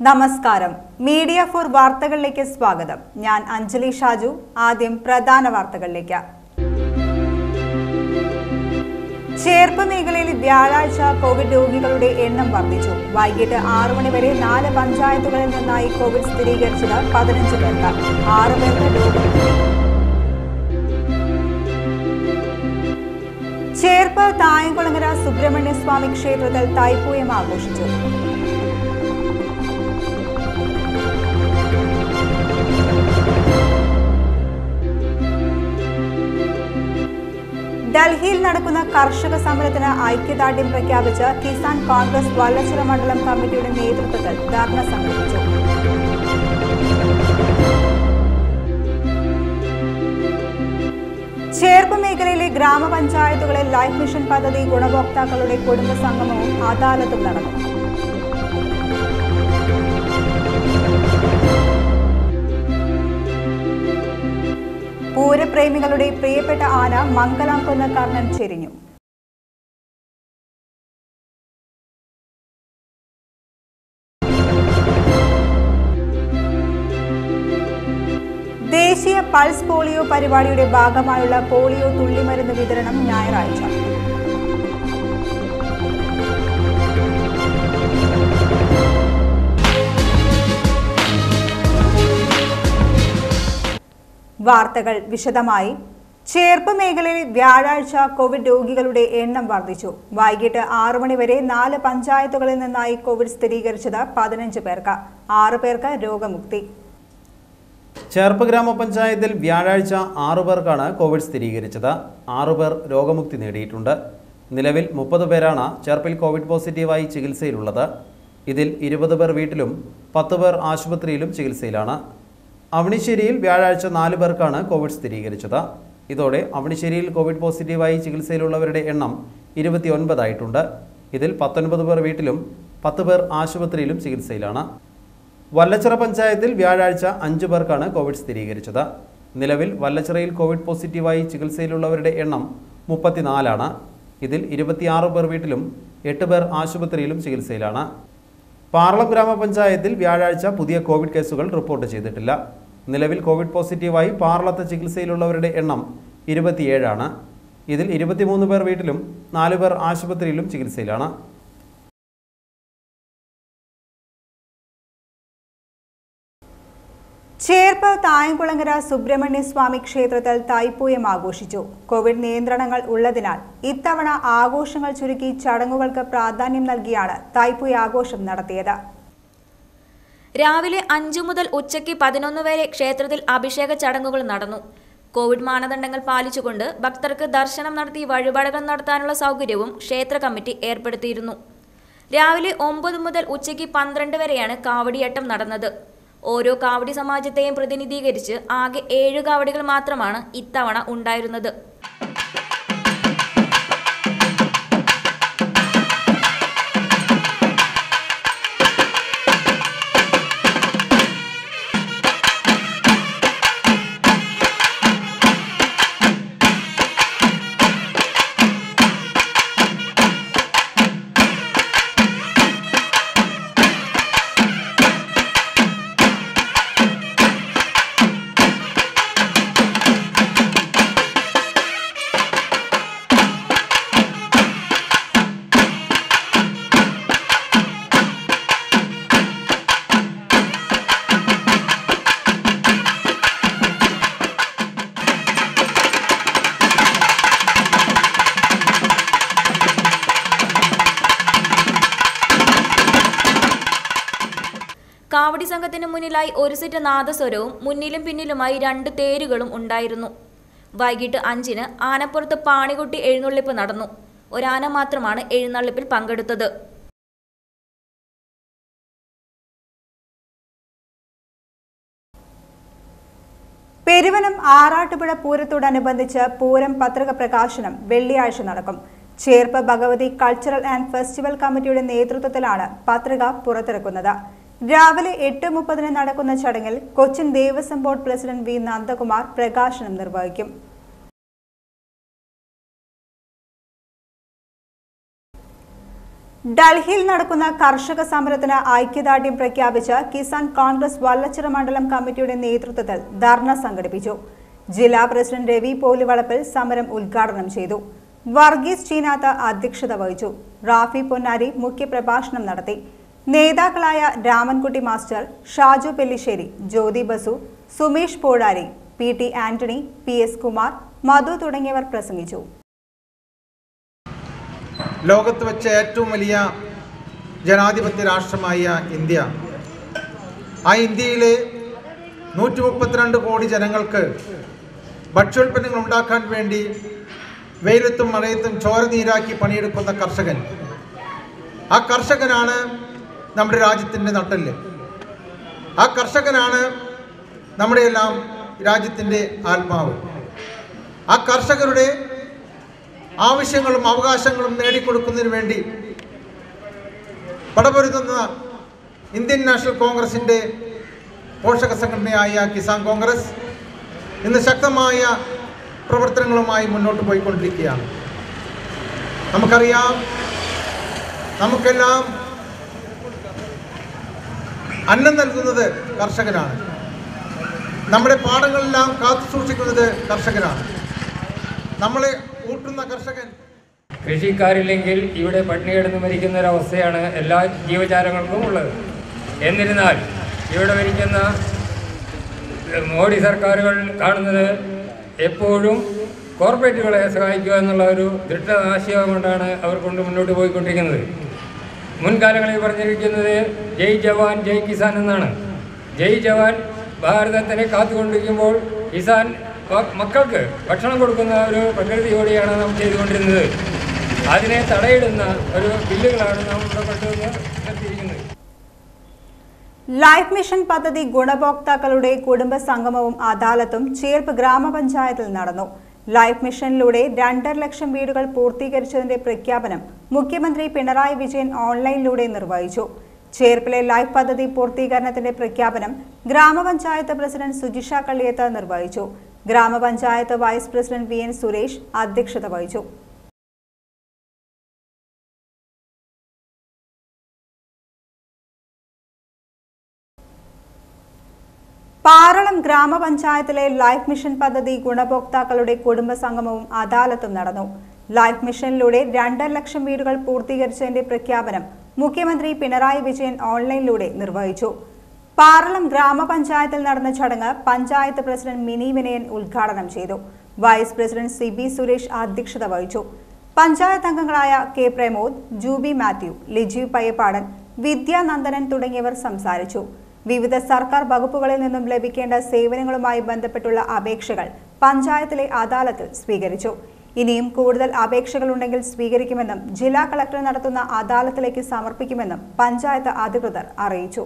നമസ്കാരം media for വാർത്തകളിലേക്ക് സ്വാഗതം ഞാൻ അഞ്ജലി ഷാജു ആദ്യം പ്രധാന വാർത്തകളിലേക്ക് ചേർപ്പ് മേഖലയിൽ വ്യാഴാഴ്ച കോവിഡ് രോഗികളുടെ എണ്ണം വർദ്ധിച്ചു വൈകിട്ട് ആറു മണി വരെ നാല് പഞ്ചായത്തുകളിൽ നിന്നായി കോവിഡ് സ്ഥിരീകരിച്ചത് പതിനഞ്ച് പേർക്ക് ആറ് പേർക്ക് രോഗം ചേർപ്പ് തായംകുളങ്ങര സുബ്രഹ്മണ്യ സ്വാമി ക്ഷേത്രത്തിൽ തൈപ്പൂയം ആഘോഷിച്ചു ഡൽഹിയിൽ നടക്കുന്ന കർഷക സമരത്തിന് ഐക്യദാർഢ്യം പ്രഖ്യാപിച്ച് കിസാൻ കോൺഗ്രസ് വല്ലച്ചിറ മണ്ഡലം കമ്മിറ്റിയുടെ നേതൃത്വത്തിൽ ധർണ സംഘടിപ്പിച്ചു ചേർപ്പ് മേഖലയിലെ ഗ്രാമപഞ്ചായത്തുകളിൽ ലൈഫ് മിഷൻ പദ്ധതി ഗുണഭോക്താക്കളുടെ കുടുംബ സംഗമവും അദാലത്തും നടന്നു പൂരപ്രേമികളുടെ പ്രിയപ്പെട്ട ആന മംഗലാംകുന്ന് കർണൻ ചെരിഞ്ഞു ദേശീയ പൾസ് പോളിയോ പരിപാടിയുടെ ഭാഗമായുള്ള പോളിയോ തുള്ളിമരുന്ന് വിതരണം ഞായറാഴ്ച വാർത്തകൾ വിശദമായി ചേർപ്പ് മേഖലയിൽ വ്യാഴാഴ്ച കോവിഡ് രോഗികളുടെ എണ്ണം വർദ്ധിച്ചു വൈകിട്ട് ആറു മണി വരെ നാല് പഞ്ചായത്തുകളിൽ നിന്നായി കോവിഡ് സ്ഥിരീകരിച്ചത് പതിനഞ്ച് പേർക്ക് ആറ് പേർക്ക് രോഗമുക്തി ചേർപ്പ് ഗ്രാമപഞ്ചായത്തിൽ വ്യാഴാഴ്ച ആറു പേർക്കാണ് കോവിഡ് സ്ഥിരീകരിച്ചത് ആറു പേർ രോഗമുക്തി നേടിയിട്ടുണ്ട് നിലവിൽ മുപ്പത് പേരാണ് ചേർപ്പിൽ കോവിഡ് പോസിറ്റീവായി ചികിത്സയിലുള്ളത് ഇതിൽ ഇരുപത് പേർ വീട്ടിലും പത്ത് പേർ ആശുപത്രിയിലും ചികിത്സയിലാണ് അവണിശ്ശേരിയിൽ വ്യാഴാഴ്ച നാല് പേർക്കാണ് കോവിഡ് സ്ഥിരീകരിച്ചത് ഇതോടെ അവണിശ്ശേരിയിൽ കോവിഡ് പോസിറ്റീവായി ചികിത്സയിലുള്ളവരുടെ എണ്ണം ഇരുപത്തിയൊൻപതായിട്ടുണ്ട് ഇതിൽ പത്തൊൻപത് പേർ വീട്ടിലും പത്ത് പേർ ആശുപത്രിയിലും ചികിത്സയിലാണ് വല്ലച്ചിറ പഞ്ചായത്തിൽ വ്യാഴാഴ്ച അഞ്ചു പേർക്കാണ് കോവിഡ് സ്ഥിരീകരിച്ചത് നിലവിൽ വല്ലച്ചിറയിൽ കോവിഡ് പോസിറ്റീവായി ചികിത്സയിലുള്ളവരുടെ എണ്ണം മുപ്പത്തിനാലാണ് ഇതിൽ ഇരുപത്തിയാറ് പേർ വീട്ടിലും എട്ട് പേർ ആശുപത്രിയിലും ചികിത്സയിലാണ് പാർളം ഗ്രാമപഞ്ചായത്തിൽ വ്യാഴാഴ്ച പുതിയ കോവിഡ് കേസുകൾ റിപ്പോർട്ട് ചെയ്തിട്ടില്ല നിലവിൽ കോവിഡ് പോസിറ്റീവായി പാർലത്ത് ചികിത്സയിലുള്ളവരുടെ എണ്ണം ഇരുപത്തിയേഴാണ് ഇതിൽ ഇരുപത്തിമൂന്ന് പേർ വീട്ടിലും നാല് പേർ ആശുപത്രിയിലും ചികിത്സയിലാണ് ചേർപ്പ് തായംകുളങ്ങര സുബ്രഹ്മണ്യ സ്വാമി ക്ഷേത്രത്തിൽ തൈപ്പൂയം ആഘോഷിച്ചു കോവിഡ് നിയന്ത്രണങ്ങൾ ഉള്ളതിനാൽ ഇത്തവണ ആഘോഷങ്ങൾ ചുരുക്കി ചടങ്ങുകൾക്ക് പ്രാധാന്യം നൽകിയാണ് തൈപ്പൂയ ആഘോഷം നടത്തിയത് രാവിലെ അഞ്ചു മുതൽ ഉച്ചയ്ക്ക് പതിനൊന്ന് വരെ ക്ഷേത്രത്തിൽ അഭിഷേക ചടങ്ങുകൾ നടന്നു കോവിഡ് മാനദണ്ഡങ്ങൾ പാലിച്ചുകൊണ്ട് ഭക്തർക്ക് ദർശനം നടത്തി വഴിപാടുകൾ നടത്താനുള്ള സൗകര്യവും ക്ഷേത്ര കമ്മിറ്റി ഏർപ്പെടുത്തിയിരുന്നു രാവിലെ ഒമ്പത് മുതൽ ഉച്ചയ്ക്ക് പന്ത്രണ്ട് വരെയാണ് കാവടിയാട്ടം നടന്നത് ഓരോ കാവടി സമാജത്തെയും പ്രതിനിധീകരിച്ച് ആകെ ഏഴ് കാവടികൾ മാത്രമാണ് ഇത്തവണ ഉണ്ടായിരുന്നത് കാവടി സംഘത്തിന് മുന്നിലായി ഒരു സെറ്റ് നാദസ്വരവും മുന്നിലും പിന്നിലുമായി രണ്ട് തേരുകളും ഉണ്ടായിരുന്നു വൈകിട്ട് അഞ്ചിന് ആനപ്പുറത്ത് പാണികുട്ടി എഴുന്നള്ളിപ്പ് നടന്നു ഒരാന മാത്രമാണ് എഴുന്നള്ളിപ്പിൽ പങ്കെടുത്തത് പെരുവനം ആറാട്ടുപുഴ പൂരത്തോടനുബന്ധിച്ച് പൂരം പത്രിക പ്രകാശനം വെള്ളിയാഴ്ച നടക്കും Cherpu Bhagavathi cultural and festival കമ്മിറ്റിയുടെ നേതൃത്വത്തിലാണ് പത്രിക പുറത്തിറക്കുന്നത് രാവിലെ എട്ട് മുപ്പതിന് നടക്കുന്ന ചടങ്ങിൽ Cochin Devaswom board president V Nandakumar പ്രകാശനം നിർവഹിക്കും ഡൽഹിയിൽ നടക്കുന്ന കർഷക സമരത്തിന് ഐക്യദാർഢ്യം പ്രഖ്യാപിച്ച് കിസാൻ കോൺഗ്രസ് വല്ലച്ചിറ മണ്ഡലം കമ്മിറ്റിയുടെ നേതൃത്വത്തിൽ ധർണ സംഘടിപ്പിച്ചു ജില്ലാ പ്രസിഡന്റ് രവി പോലുവളപ്പിൽ സമരം ഉദ്ഘാടനം ചെയ്തു വർഗീസ് ചീനാത്ത അധ്യക്ഷത വഹിച്ചു റാഫി പൊന്നാരി മുഖ്യപ്രഭാഷണം നടത്തി നേതാക്കളായ Ramankutty master Shaju Pellissery Jyothi Basu Sumesh Pozhari P T Antony P S Kumar Madhu തുടങ്ങിയവർ പ്രസംഗിച്ചു ലോകത്ത് വെച്ച ഏറ്റവും വലിയ ജനാധിപത്യ രാഷ്ട്രമായ ഇന്ത്യ ആ ഇന്ത്യയിലെ നൂറ്റി മുപ്പത്തിരണ്ട് കോടി ജനങ്ങൾക്ക് ഭക്ഷ്യോൽപ്പന്നങ്ങൾ ഉണ്ടാക്കാൻ വേണ്ടി വെയിലത്തും മഴയത്തും ചോര നീരാക്കി പണിയെടുക്കുന്ന കർഷകൻ ആ കർഷകനാണ് നമ്മുടെ രാജ്യത്തിൻ്റെ നട്ടല് ആ കർഷകനാണ് നമ്മുടെ എല്ലാം രാജ്യത്തിൻ്റെ ആത്മാവ് ആ കർഷകരുടെ ആവശ്യങ്ങളും അവകാശങ്ങളും നേടിക്കൊടുക്കുന്നതിന് വേണ്ടി പടപൊരുതുന്ന ഇന്ത്യൻ നാഷണൽ കോൺഗ്രസിൻ്റെ പോഷക സംഘടനയായ കിസാൻ കോൺഗ്രസ് ഇന്ന് ശക്തമായ പ്രവർത്തനങ്ങളുമായി മുന്നോട്ട് പോയിക്കൊണ്ടിരിക്കുകയാണ് നമുക്കറിയാം നമുക്കെല്ലാം അന്നം നൽകുന്നത് കർഷകനാണ് നമ്മുടെ പാടങ്ങളെല്ലാം കാത്തു സൂക്ഷിക്കുന്നത് കർഷകനാണ് നമ്മളെ ഊട്ടുന്ന കർഷകൻ കൃഷിക്കാരില്ലെങ്കിൽ ഇവിടെ പട്ടിണി കിടന്ന് മരിക്കുന്ന ഒരവസ്ഥയാണ് എല്ലാ ജീവജാലങ്ങൾക്കും ഉള്ളത് എന്നിരുന്നാൽ ഇവിടെ ഭരിക്കുന്ന ഏഹ്, മോഡി സർക്കാരുകൾ കാണുന്നത് എപ്പോഴും കോർപ്പറേറ്റുകളെ സഹായിക്കുക എന്നുള്ള ഒരു ദൃഢാശയം കൊണ്ടാണ് അവർ കൊണ്ട് മുന്നോട്ട് പോയിക്കൊണ്ടിരിക്കുന്നത് മുൻകാലങ്ങളിൽ പറഞ്ഞിരിക്കുന്നത് ജയ് ജവാൻ ജയ് കിസാൻ എന്നാണ് ജയ് ജവാൻ ഭാരതത്തിനെ കാത്തുകൊണ്ടിരിക്കുമ്പോൾ കിസാൻ മ- മക്കൾക്ക് ഭക്ഷണം കൊടുക്കുന്ന ഒരു പ്രകൃതിയോടെയാണ് നാം ചെയ്തുകൊണ്ടിരുന്നത് അതിനെ തടയിടുന്ന ഒരു ബില്ലുകളാണ് നാം ഇവിടെ കൊണ്ടുവന്ന് നിർത്തിയിരിക്കുന്നത് ലൈഫ് മിഷൻ പദ്ധതി ഗുണഭോക്താക്കളുടെ കുടുംബ സംഗമവും അദാലത്തും ചേർപ്പ് ഗ്രാമപഞ്ചായത്തിൽ നടന്നു ലൈഫ് മിഷനിലൂടെ രണ്ടര ലക്ഷം വീടുകൾ പൂർത്തീകരിച്ചതിന്റെ പ്രഖ്യാപനം മുഖ്യമന്ത്രി പിണറായി വിജയൻ ഓൺലൈനിലൂടെ നിർവഹിച്ചു ചേർപ്പിലെ ലൈഫ് പദ്ധതി പൂർത്തീകരണത്തിന്റെ പ്രഖ്യാപനം ഗ്രാമപഞ്ചായത്ത് പ്രസിഡന്റ് സുജിഷ കള്ളിയത്ത് നിർവഹിച്ചു ഗ്രാമപഞ്ചായത്ത് vice president V N Suresh അധ്യക്ഷത വഹിച്ചു പാറളം ഗ്രാമപഞ്ചായത്തിലെ ലൈഫ് മിഷൻ പദ്ധതി ഗുണഭോക്താക്കളുടെ കുടുംബ സംഗമവും അദാലത്തും നടന്നു ലൈഫ് മിഷനിലൂടെ രണ്ടര ലക്ഷം വീടുകൾ പൂർത്തീകരിച്ചതിന്റെ പ്രഖ്യാപനം മുഖ്യമന്ത്രി പിണറായി വിജയൻ ഓൺലൈനിലൂടെ നിർവഹിച്ചു പാറളം ഗ്രാമപഞ്ചായത്തിൽ നടന്ന ചടങ്ങ് പഞ്ചായത്ത് പ്രസിഡന്റ് മിനി വിനയൻ ഉദ്ഘാടനം ചെയ്തു vice president C B Suresh അധ്യക്ഷത വഹിച്ചു പഞ്ചായത്ത് അംഗങ്ങളായ കെ പ്രമോദ് ജൂബി മാത്യു ലിജീവ് പയ്യപ്പാടൻ വിദ്യാനന്ദനൻ തുടങ്ങിയവർ സംസാരിച്ചു വിവിധ സർക്കാർ വകുപ്പുകളിൽ നിന്നും ലഭിക്കേണ്ട സേവനങ്ങളുമായി ബന്ധപ്പെട്ടുള്ള അപേക്ഷകൾ പഞ്ചായത്തിലെ അദാലത്തിൽ സ്വീകരിച്ചു ഇനിയും കൂടുതൽ അപേക്ഷകളുണ്ടെങ്കിൽ സ്വീകരിക്കുമെന്നും ജില്ലാ കളക്ടർ നടത്തുന്ന അദാലത്തിലേക്ക് സമർപ്പിക്കുമെന്നും പഞ്ചായത്ത് അധികൃതർ അറിയിച്ചു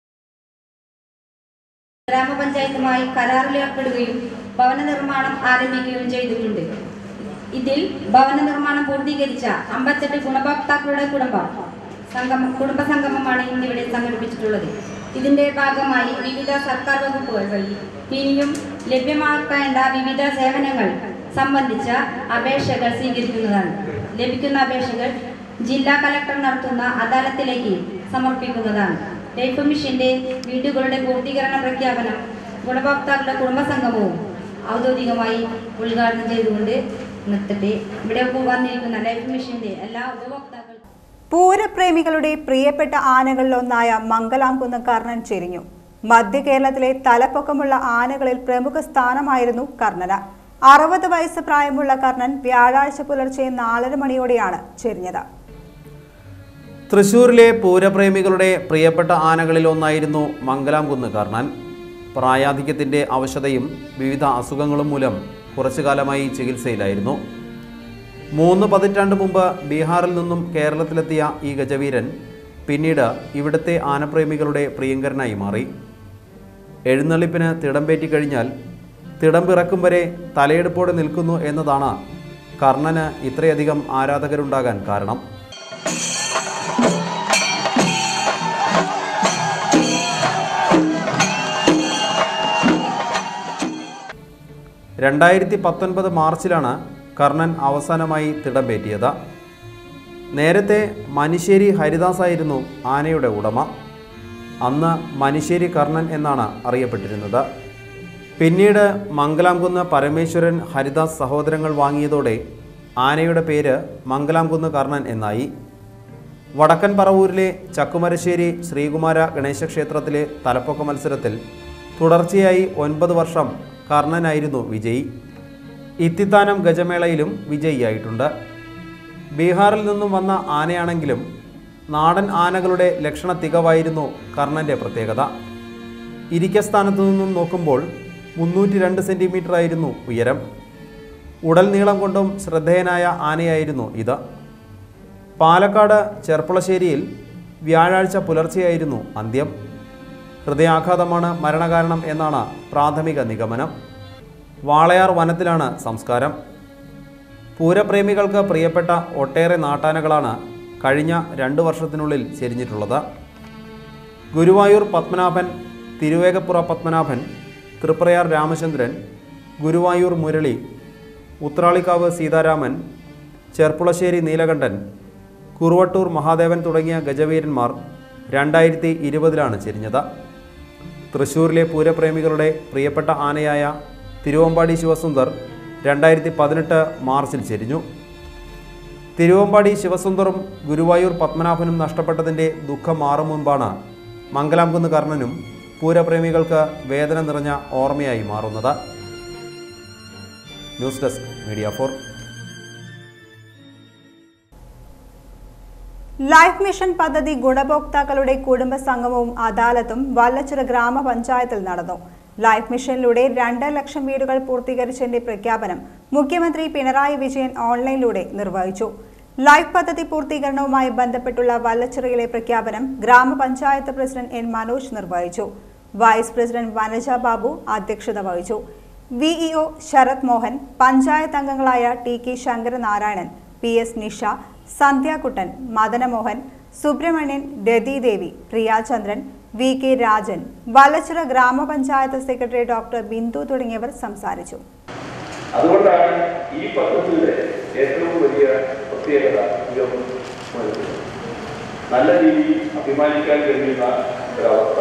ഗ്രാമപഞ്ചായത്തുമായി കരാറിലേർപ്പെടുകയും ഭവന നിർമ്മാണം ആരംഭിക്കുകയും ചെയ്തിട്ടുണ്ട് ഇതിൽ ഭവന നിർമ്മാണം പൂർത്തീകരിച്ച അമ്പത്തെട്ട് ഗുണഭോക്താക്കളുടെ കുടുംബം സംഗമം കുടുംബ സംഗമമാണ് ഇന്നിവിടെ സംഘടിപ്പിച്ചിട്ടുള്ളത് ഇതിന്റെ ഭാഗമായി വിവിധ സർക്കാർ വകുപ്പുകൾ വഴി ഇനിയും ലഭ്യമാക്കേണ്ട വിവിധ സേവനങ്ങൾ സംബന്ധിച്ച അപേക്ഷകൾ സ്വീകരിക്കുന്നതാണ് ലഭിക്കുന്ന അപേക്ഷകൾ ജില്ലാ കലക്ടർ നടത്തുന്ന അദാലത്തിലേക്ക് സമർപ്പിക്കുന്നതാണ് ലൈഫ് മിഷന്റെ വീടുകളുടെ പൂർത്തീകരണ പ്രഖ്യാപനം ഗുണഭോക്താക്കളുടെ കുടുംബസംഗമവും ഔദ്യോഗികമായി ഉദ്ഘാടനം ചെയ്തുകൊണ്ട് നിർത്തട്ടെ ഇവിടെ വന്നിരിക്കുന്ന ലൈഫ് മിഷന്റെ എല്ലാ ഉപഭോക്താക്കൾക്കും പൂരപ്രേമികളുടെ പ്രിയപ്പെട്ട ആനകളിലൊന്നായ മംഗലാംകുന്ന് കർണൻ ചെരിഞ്ഞു മധ്യ കേരളത്തിലെ തലപ്പൊക്കമുള്ള ആനകളിൽ പ്രമുഖ സ്ഥാനമായിരുന്നു കർണന അറുപത് വയസ്സ് പ്രായമുള്ള കർണൻ വ്യാഴാഴ്ച പുലർച്ചെ നാലര മണിയോടെയാണ് ചെരിഞ്ഞത് തൃശൂരിലെ പൂരപ്രേമികളുടെ പ്രിയപ്പെട്ട ആനകളിൽ ഒന്നായിരുന്നു മംഗലാംകുന്ന് കർണൻ പ്രായാധിക്യത്തിൻ്റെ അവശതയും വിവിധ അസുഖങ്ങളും മൂലം കുറച്ചു കാലമായി ചികിത്സയിലായിരുന്നു മൂന്ന് പതിറ്റാണ്ട് മുമ്പ് ബീഹാറിൽ നിന്നും കേരളത്തിലെത്തിയ ഈ ഗജവീരൻ പിന്നീട് ഇവിടുത്തെ ആനപ്രേമികളുടെ പ്രിയങ്കരനായി മാറി എഴുന്നള്ളിപ്പിന് തിടമ്പേറ്റി കഴിഞ്ഞാൽ തിടമ്പിറക്കും വരെ തലയെടുപ്പോടെ നിൽക്കുന്നു എന്നതാണ് കർണന് ഇത്രയധികം ആരാധകരുണ്ടാകാൻ കാരണം രണ്ടായിരത്തി പത്തൊൻപത് മാർച്ചിലാണ് കർണൻ അവസാനമായി തിടമ്പേറ്റിയത് നേരത്തെ മനിശ്ശേരി ഹരിദാസ് ആയിരുന്നു ആനയുടെ ഉടമ അന്ന് മനിശ്ശേരി കർണൻ എന്നാണ് അറിയപ്പെട്ടിരുന്നത് പിന്നീട് മംഗലാംകുന്ന് പരമേശ്വരൻ ഹരിദാസ് സഹോദരങ്ങൾ വാങ്ങിയതോടെ ആനയുടെ പേര് മംഗലാംകുന്ന് കർണൻ എന്നായി വടക്കൻ പറവൂരിലെ ചക്കുമരശ്ശേരി ശ്രീകുമാര ഗണേശ ക്ഷേത്രത്തിലെ തലപ്പൊക്ക മത്സരത്തിൽ തുടർച്ചയായി ഒൻപത് വർഷം കർണനായിരുന്നു വിജയി ഇത്തിത്താനം ഗജമേളയിലും വിജയിയായിട്ടുണ്ട് ബീഹാറിൽ നിന്നും വന്ന ആനയാണെങ്കിലും നാടൻ ആനകളുടെ ലക്ഷണ തികവായിരുന്നു കർണൻ്റെ പ്രത്യേകത ഇരിക്കസ്ഥാനത്തു നിന്നും നോക്കുമ്പോൾ മുന്നൂറ്റി രണ്ട് സെൻറ്റിമീറ്റർ ആയിരുന്നു ഉയരം ഉടൽ നീളം കൊണ്ടും ശ്രദ്ധേയനായ ആനയായിരുന്നു ഇത് പാലക്കാട് ചെർപ്പുളശ്ശേരിയിൽ വ്യാഴാഴ്ച പുലർച്ചെയായിരുന്നു അന്ത്യം ഹൃദയാഘാതമാണ് മരണകാരണം എന്നാണ് പ്രാഥമിക നിഗമനം വാളയാർ വനത്തിലാണ് സംസ്കാരം പൂരപ്രേമികൾക്ക് പ്രിയപ്പെട്ട ഒട്ടേറെ നാട്ടാനകളാണ് കഴിഞ്ഞ രണ്ട് വർഷത്തിനുള്ളിൽ ചെരിഞ്ഞിട്ടുള്ളത് ഗുരുവായൂർ പത്മനാഭൻ തിരുവേഗപ്പുറ പത്മനാഭൻ തൃപ്രയാർ രാമചന്ദ്രൻ ഗുരുവായൂർ മുരളി ഉത്രാളിക്കാവ് സീതാരാമൻ ചെർപ്പുളശ്ശേരി നീലകണ്ഠൻ കുറുവട്ടൂർ മഹാദേവൻ തുടങ്ങിയ ഗജവീരന്മാർ രണ്ടായിരത്തി ഇരുപതിലാണ് ചെരിഞ്ഞത് തൃശ്ശൂരിലെ പൂരപ്രേമികളുടെ പ്രിയപ്പെട്ട ആനയായ തിരുവമ്പാടി ശിവസുന്ദർ രണ്ടായിരത്തി പതിനെട്ട് മാർച്ചിൽ ചെരിഞ്ഞു തിരുവമ്പാടി ശിവസുന്ദറും ഗുരുവായൂർ പത്മനാഭനും നഷ്ടപ്പെട്ടതിൻ്റെ ദുഃഖം മാറും മുൻപാണ് മംഗലാംകുന്ന് കർണനും പൂരപ്രേമികൾക്ക് വേദന നിറഞ്ഞ ഓർമ്മയായി മാറുന്നത് news desk media for life mission പദ്ധതി ഗുണഭോക്താക്കളുടെ കുടുംബ സംഗമവും അദാലത്തും വല്ലച്ചിറ ഗ്രാമപഞ്ചായത്തിൽ നടന്നു ലൈഫ് മിഷനിലൂടെ രണ്ട് ലക്ഷം വീടുകൾ പൂർത്തീകരിച്ചതിന്റെ പ്രഖ്യാപനം മുഖ്യമന്ത്രി പിണറായി വിജയൻ ഓൺലൈനിലൂടെ നിർവഹിച്ചു ലൈഫ് പദ്ധതി പൂർത്തീകരണവുമായി ബന്ധപ്പെട്ടുള്ള വല്ലച്ചിറയിലെ പ്രഖ്യാപനം ഗ്രാമപഞ്ചായത്ത് പ്രസിഡന്റ് എൻ മനോജ് നിർവഹിച്ചു വൈസ് പ്രസിഡന്റ് വനജ ബാബു അധ്യക്ഷത വഹിച്ചു വിഇഒ ശരത് മോഹൻ പഞ്ചായത്ത് അംഗങ്ങളായ T K Sankaranarayanan P S Nisha Sandhyakuttan Madanamohan Subramanian Rathidevi Priyachandran V K Rajan Vallachira ഗ്രാമപഞ്ചായത്ത് സെക്രട്ടറി ഡോക്ടർ ബിന്ദു തുടങ്ങിയവർ സംസാരിച്ചു അതുകൊണ്ടാണ് ഈ പദ്ധതിയുടെ ഏറ്റവും വലിയ പ്രത്യേകത ഇത് നല്ല രീതിയിൽ അഭിമാനിക്കാൻ കഴിയുന്ന ഒരവസ്ഥ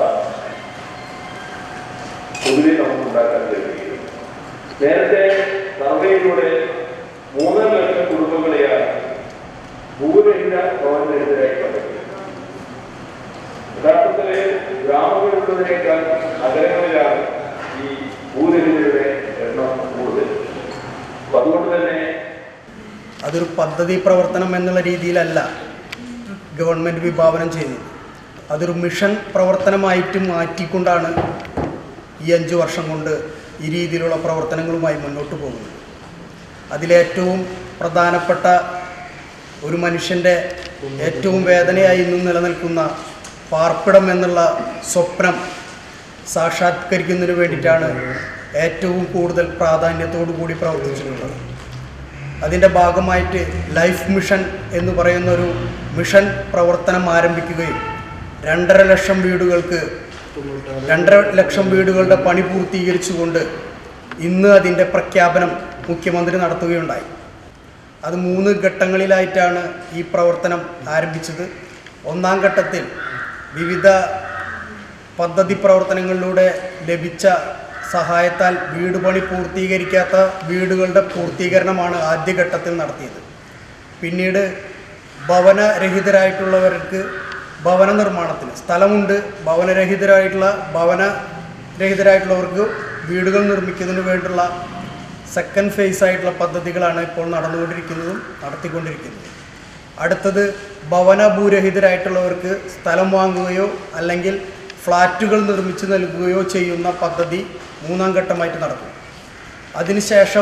പൊതുവെ നമുക്കുണ്ടാക്കാൻ കഴിയുകയും നേരത്തെ സർവേയിലൂടെ മൂന്നര ലക്ഷം കുടുംബങ്ങളെയാണ് ഭൂരഹിത ഭവനരഹിതരായി കണ്ടെത്തിയത് യഥാർത്ഥത്തില് ഗ്രാമങ്ങളിലുള്ളതിനേക്കാൾ നഗരങ്ങളിലാണ് ഈ ഭൂരഹിതരുടെ എണ്ണം കൂടുതൽ അപ്പൊ അതുകൊണ്ട് തന്നെ അതൊരു പദ്ധതി പ്രവർത്തനം എന്നുള്ള രീതിയിലല്ല ഗവൺമെൻറ് വിഭാവനം ചെയ്യുന്നത് അതൊരു മിഷൻ പ്രവർത്തനമായിട്ട് മാറ്റിക്കൊണ്ടാണ് ഈ അഞ്ച് വർഷം കൊണ്ട് ഈ രീതിയിലുള്ള പ്രവർത്തനങ്ങളുമായി മുന്നോട്ട് പോകുന്നത് അതിലേറ്റവും പ്രധാനപ്പെട്ട ഒരു മനുഷ്യൻ്റെ ഏറ്റവും വേദനയായി ഇന്നും നിലനിൽക്കുന്ന പാർപ്പിടം എന്നുള്ള സ്വപ്നം സാക്ഷാത്കരിക്കുന്നതിന് വേണ്ടിയിട്ടാണ് ഏറ്റവും കൂടുതൽ പ്രാധാന്യത്തോടു കൂടി പ്രവർത്തിച്ചിട്ടുള്ളത് അതിൻ്റെ ഭാഗമായിട്ട് ലൈഫ് മിഷൻ എന്ന് പറയുന്ന ഒരു മിഷൻ പ്രവർത്തനം ആരംഭിക്കുകയും രണ്ടര ലക്ഷം വീടുകൾക്ക് രണ്ടര ലക്ഷം വീടുകളുടെ പണി പൂർത്തീകരിച്ചുകൊണ്ട് ഇന്ന് അതിൻ്റെ പ്രഖ്യാപനം മുഖ്യമന്ത്രി നടത്തുകയുണ്ടായി അത് മൂന്ന് ഘട്ടങ്ങളിലായിട്ടാണ് ഈ പ്രവർത്തനം ആരംഭിച്ചത് ഒന്നാം ഘട്ടത്തിൽ വിവിധ പദ്ധതി പ്രവർത്തനങ്ങളിലൂടെ ലഭിച്ച സഹായത്താൽ വീട് പണി പൂർത്തീകരിക്കാത്ത വീടുകളുടെ പൂർത്തീകരണമാണ് ആദ്യഘട്ടത്തിൽ നടത്തിയത് പിന്നീട് ഭവനരഹിതരായിട്ടുള്ളവർക്ക് ഭവന നിർമ്മാണത്തിന് സ്ഥലമുണ്ട് ഭവനരഹിതരായിട്ടുള്ള ഭവനരഹിതരായിട്ടുള്ളവർക്ക് വീടുകൾ നിർമ്മിക്കുന്നതിന് വേണ്ടിയുള്ള സെക്കൻഡ് ഫേസ് ആയിട്ടുള്ള പദ്ധതികളാണ് ഇപ്പോൾ നടന്നുകൊണ്ടിരിക്കുന്നതും നടത്തിക്കൊണ്ടിരിക്കുന്നതും അടുത്തത് ഭവന ഭൂരഹിതരായിട്ടുള്ളവർക്ക് സ്ഥലം വാങ്ങുകയോ അല്ലെങ്കിൽ ഫ്ലാറ്റുകൾ നിർമ്മിച്ച് നൽകുകയോ ചെയ്യുന്ന പദ്ധതി മൂന്നാം ഘട്ടമായിട്ട് നടക്കും അതിനുശേഷം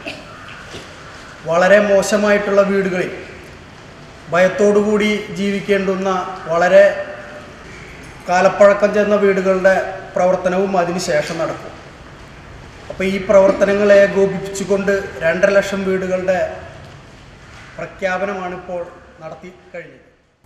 വളരെ മോശമായിട്ടുള്ള വീടുകളിൽ ഭയത്തോടുകൂടി ജീവിക്കേണ്ടുന്ന വളരെ കാലപ്പഴക്കം ചെന്ന വീടുകളുടെ പ്രവർത്തനവും അതിനുശേഷം നടക്കും അപ്പോൾ ഈ പ്രവർത്തനങ്ങളെ ഏകോപിപ്പിച്ചുകൊണ്ട് രണ്ടര ലക്ഷം വീടുകളുടെ പ്രഖ്യാപനമാണ് ഇപ്പോൾ നടത്തി കഴിഞ്ഞത്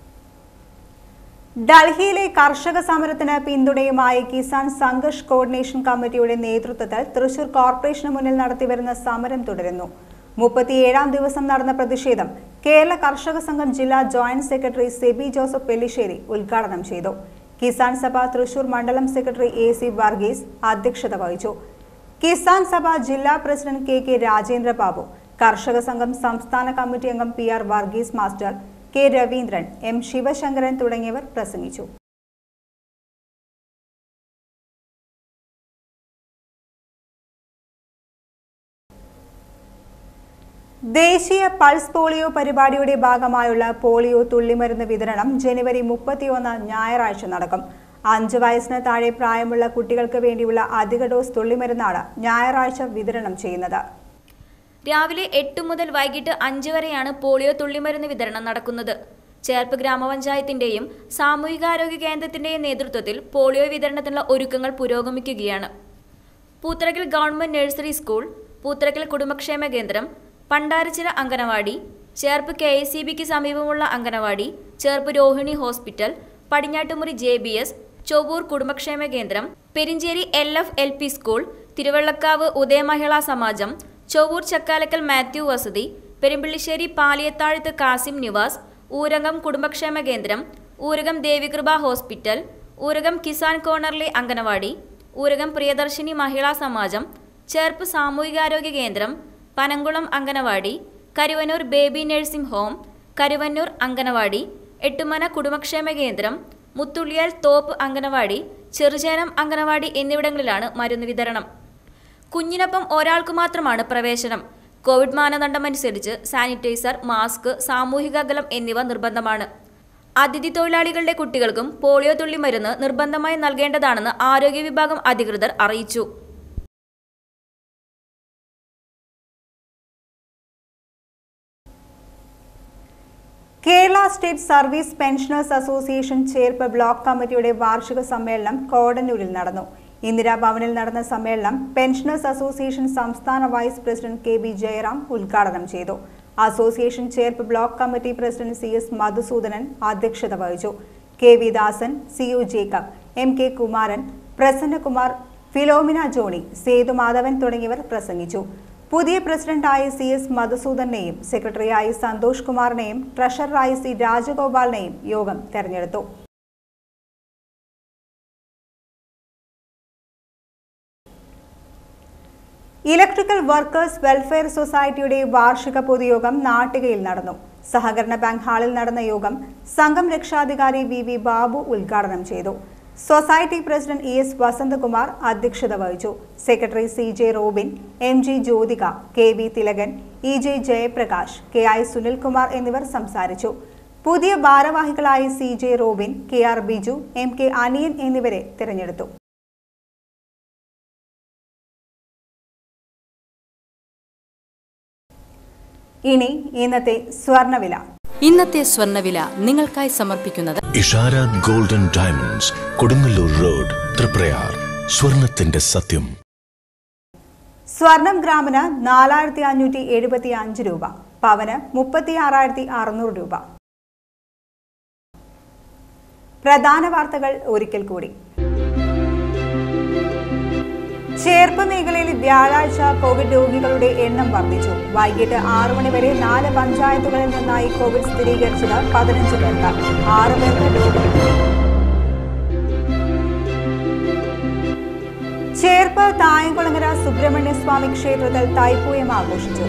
ഡൽഹിയിലെ കർഷക സമരത്തിന് പിന്തുണയുമായി കിസാൻ സംഘർഷ് കോർഡിനേഷൻ കമ്മിറ്റിയുടെ നേതൃത്വത്തിൽ തൃശൂർ കോർപ്പറേഷന് മുന്നിൽ നടത്തിവരുന്ന സമരം തുടരുന്നു മുപ്പത്തിയേഴാം ദിവസം നടന്ന പ്രതിഷേധം കേരള കർഷക സംഘം ജില്ലാ ജോയിന്റ് സെക്രട്ടറി സെബി ജോസഫ് പെല്ലിശ്ശേരി ഉദ്ഘാടനം ചെയ്തു കിസാൻ സഭ തൃശൂർ മണ്ഡലം സെക്രട്ടറി എ സി വർഗീസ് അധ്യക്ഷത വഹിച്ചു കിസാൻ സഭ ജില്ലാ president K K Rajendra Babu കർഷക സംഘം സംസ്ഥാന കമ്മിറ്റി അംഗം P R Varghese master K Raveendran M Sivasankaran തുടങ്ങിയവർ പ്രസംഗിച്ചു ദേശീയ പൾസ് പോളിയോ പരിപാടിയുടെ ഭാഗമായുള്ള പോളിയോ തുള്ളിമരുന്ന് വിതരണം ജനുവരി മുപ്പത്തിയൊന്ന് ഞായറാഴ്ച നടക്കും അഞ്ച് വയസ്സിന് താഴെ പ്രായമുള്ള കുട്ടികൾക്ക് വേണ്ടിയുള്ള അധിക ഡോസ് തുള്ളിമരുന്നാണ് ഞായറാഴ്ച വിതരണം ചെയ്യുന്നത് രാവിലെ എട്ട് മുതൽ വൈകിട്ട് അഞ്ച് വരെയാണ് പോളിയോ തുള്ളിമരുന്ന് വിതരണം നടക്കുന്നത് ചേർപ്പ് ഗ്രാമപഞ്ചായത്തിന്റെയും സാമൂഹികാരോഗ്യ കേന്ദ്രത്തിന്റെയും നേതൃത്വത്തിൽ പോളിയോ വിതരണത്തിനുള്ള ഒരുക്കങ്ങൾ പുരോഗമിക്കുകയാണ് Poothurakkal government nursery school Poothurakkal കുടുംബക്ഷേമ കേന്ദ്രം Pandarachira anganwadi Cherpu K S C ബിക്ക് സമീപമുള്ള anganwadi Cherpu Rohini hospital Padinjattumuri J B S Chovvur കുടുംബക്ഷേമ കേന്ദ്രം Perinchery L F L P school Thiruvullakkavu Udayamahila Samajam Chovvur Chakkalakkal Mathew വസതി പെരുമ്പിള്ളിശ്ശേരി പാലിയത്താഴത്ത് കാസിം നിവാസ് ഊരകം കുടുംബക്ഷേമ കേന്ദ്രം ഊരകം ദേവികൃപ ഹോസ്പിറ്റൽ ഊരകം കിസാൻ കോർണറിലെ അങ്കനവാടി ഊരകം പ്രിയദർശിനി മഹിളാ സമാജം ചേർപ്പ് സാമൂഹികാരോഗ്യ കേന്ദ്രം Panankulam anganwadi Karuvannur baby nursing home Karuvannur anganwadi Ettumana കുടുംബക്ഷേമ കേന്ദ്രം മുത്തുള്ളിയാൽ തോപ്പ് അങ്കനവാടി ചെറുചേനം അങ്കനവാടി എന്നിവിടങ്ങളിലാണ് മരുന്ന് വിതരണം കുഞ്ഞിനൊപ്പം ഒരാൾക്ക് മാത്രമാണ് പ്രവേശനം കോവിഡ് മാനദണ്ഡമനുസരിച്ച് സാനിറ്റൈസർ മാസ്ക് സാമൂഹിക അകലം എന്നിവ നിർബന്ധമാണ് അതിഥി തൊഴിലാളികളുടെ കുട്ടികൾക്കും പോളിയോ തുള്ളി മരുന്ന് നിർബന്ധമായി നൽകേണ്ടതാണെന്ന് ആരോഗ്യ വിഭാഗം അധികൃതർ അറിയിച്ചു Kerala state service pensioners association Cherpu block കമ്മിറ്റിയുടെ വാർഷിക സമ്മേളനം കോടന്നൂരിൽ നടന്നു ഇന്ദിരാഭവനിൽ നടന്ന സമ്മേളനം പെൻഷനേഴ്സ് അസോസിയേഷൻ സംസ്ഥാന vice president K B Jayaram ഉദ്ഘാടനം ചെയ്തു association Cherpu block committee president C S Madhusoodanan അധ്യക്ഷത വഹിച്ചു K V Dasan C U Jacob M K Kumaran Prasannakumar Philomina Johny Sethumadhavan തുടങ്ങിയവർ പ്രസംഗിച്ചു പുതിയ പ്രസിഡന്റായി സി എസ് മധുസൂദനെയും സെക്രട്ടറിയായി സന്തോഷ് കുമാറിനെയും ട്രഷററായി സി രാജഗോപാലിനെയും യോഗം തെരഞ്ഞെടുത്തു ഇലക്ട്രിക്കൽ വർക്കേഴ്സ് വെൽഫെയർ സൊസൈറ്റിയുടെ വാർഷിക പൊതുയോഗം നാട്ടികയിൽ നടന്നു സഹകരണ ബാങ്ക് ഹാളിൽ നടന്ന യോഗം സംഘം രക്ഷാധികാരി വി വി ബാബു ഉദ്ഘാടനം ചെയ്തു society president E S Vasanthakumar അധ്യക്ഷത വഹിച്ചു secretary C J Robin M G Jyothika K V Thilakan E J Jayaprakash K I Sunilkumar എന്നിവർ സംസാരിച്ചു പുതിയ ഭാരവാഹികളായി C J Robin K R Biju M K Aniyan എന്നിവരെ തിരഞ്ഞെടുത്തു ഇനി ഇന്നത്തെ സ്വർണവില ഇന്നത്തെ സ്വർണ്ണവില നിങ്ങൾക്കായി സമർപ്പിക്കുന്നത് Ishara golden diamonds Kodungallur road Thriprayar സ്വർണത്തിന്റെ സത്യം സ്വർണം ഗ്രാമിന് നാലായിരത്തി അഞ്ഞൂറ്റി എഴുപത്തി അഞ്ച് രൂപ പവന് മുപ്പത്തി ആറായിരത്തി അറുന്നൂറ് രൂപ പ്രധാന വാർത്തകൾ ഒരിക്കൽ കൂടി ചേർപ്പ് മേഖലയിൽ വ്യാഴാഴ്ച കോവിഡ് രോഗികളുടെ എണ്ണം വർദ്ധിച്ചു വൈകിട്ട് ആറു മണി വരെ നാല് പഞ്ചായത്തുകളിൽ നിന്നായി കോവിഡ് സ്ഥിരീകരിച്ചത് പതിനഞ്ച് പേർക്ക് ആറ് പേർക്ക് രോഗം ചേർപ്പ് തായംകുളങ്ങര സുബ്രഹ്മണ്യ സ്വാമി ക്ഷേത്രത്തിൽ തൈപ്പൂയം ആഘോഷിച്ചു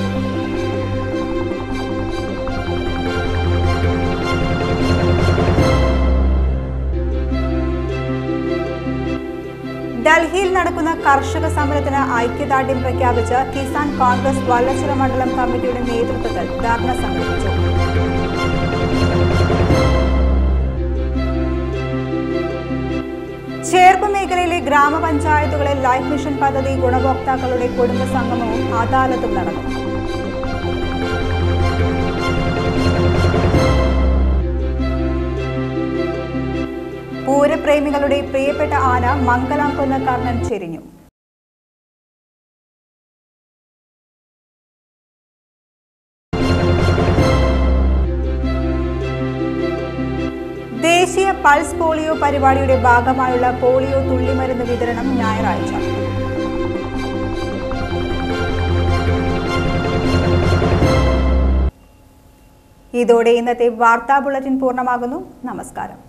ഡൽഹിയിൽ നടക്കുന്ന കർഷക സമരത്തിന് ഐക്യദാർഢ്യം പ്രഖ്യാപിച്ച് കിസാൻ കോൺഗ്രസ് വല്ലച്ചിറ മണ്ഡലം കമ്മിറ്റിയുടെ നേതൃത്വത്തിൽ ധർണ സംഘടിപ്പിച്ചു ചേർപ്പ് മേഖലയിലെ ഗ്രാമപഞ്ചായത്തുകളിൽ ലൈഫ് മിഷൻ പദ്ധതി ഗുണഭോക്താക്കളുടെ കുടുംബ സംഗമവും അദാലത്തും നടന്നു പൂരപ്രേമികളുടെ പ്രിയപ്പെട്ട ആന മംഗലാംകുന്ന് കർണൻ ചെരിഞ്ഞു ദേശീയ പൾസ് പോളിയോ പരിപാടിയുടെ ഭാഗമായുള്ള പോളിയോ തുള്ളിമരുന്ന് വിതരണം ഞായറാഴ്ച ഇതോടെ ഇന്നത്തെ വാർത്താ ബുള്ളറ്റിൻ പൂർണ്ണമാകുന്നു നമസ്കാരം